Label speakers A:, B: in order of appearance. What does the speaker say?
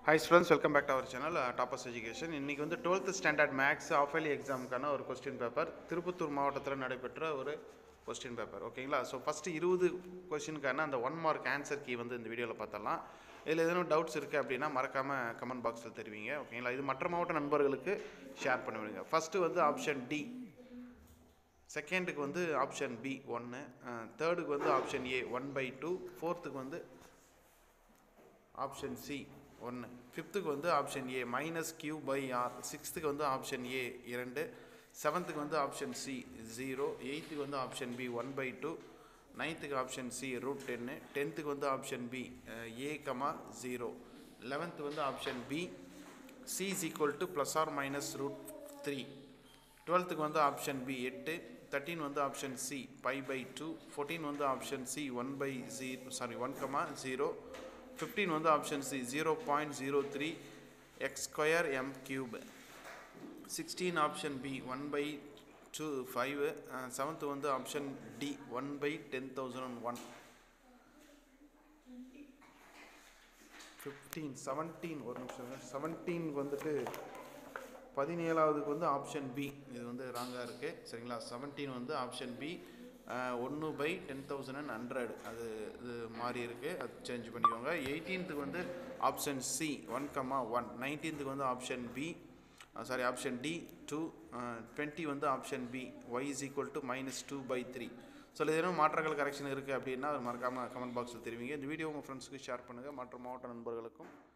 A: hi students welcome back to our channel toppers education இன்றைக்கி வந்து twelfth standard maths half yearly எக்ஸாமுக்கான ஒரு question paper Tirupattur மாவட்டத்தில் நடைபெற்ற ஒரு கொஸ்டின் பேப்பர் ஓகேங்களா ஸோ ஃபஸ்ட்டு இருபது கொஸ்டினுக்கான அந்த ஒன் மார்க் ஆன்சர் கீ வந்து இந்த வீடியோவில் பார்த்தலாம் இதில் எதுவும் டவுட்ஸ் இருக்குது அப்படின்னா மறக்காமல் கமெண்ட் பாக்ஸில் தெரிவிங்க ஓகேங்களா இது மற்ற மாவட்ட நண்பர்களுக்கு ஷேர் பண்ணி விடுங்க ஃபஸ்ட்டு வந்து ஆப்ஷன் டி செகண்டுக்கு வந்து ஆப்ஷன் பி ஒன்று தேர்டுக்கு வந்து option A one by two ஃபோர்த்துக்கு வந்து ஆப்ஷன் சி ஒன்று ஃபிஃப்த்துக்கு வந்து option A minus Q by R சிக்ஸ்த்துக்கு வந்து ஆப்ஷன் ஏ இரண்டு செவன்த்துக்கு வந்து ஆப்ஷன் சி ஜீரோ எயித்துக்கு வந்து option B one by two நைன்த்துக்கு ஆப்ஷன் சி ரூட் டென்னு டென்த்துக்கு வந்து option B A comma zero eleventh வந்து option B C is equal to plus or minus root three டுவெல்த்துக்கு வந்து ஆப்ஷன் பி எட்டு thirteen வந்து option C pi by two fourteen வந்து option C one by G sorry one comma zero fifteen வந்து option C zero point zero three X square M cube sixteen option B one by two five seventh வந்து option D one by ten thousand and one fifteen seventeen ஒரு நிமிஷம் seventeen வந்துட்டு பதினேழாவதுக்கு வந்து option B இது வந்து ராங்காக இருக்குது சரிங்களா seventeen வந்து ஆப்ஷன் பி ஒன்று by ten thousand and hundred அது இது மாறி இருக்குது அது சேஞ்ச் பண்ணிக்கோங்க எயிட்டீன்த்துக்கு வந்து option C one comma one நைன்டீன்த்துக்கு வந்து option B sorry option D two twenty வந்து option B Y is equal to minus two by three so ஏதேனும் மாற்றங்கள் கரெக்ஷன் இருக்குது அப்படின்னா அது மறக்காமல் கமெண்ட் பாக்ஸில் தெரிவிங்க இந்த வீடியோ உங்கள் ஃப்ரெண்ட்ஸுக்கு ஷேர் பண்ணுங்கள் மற்ற மாவட்ட நண்பர்களுக்கும்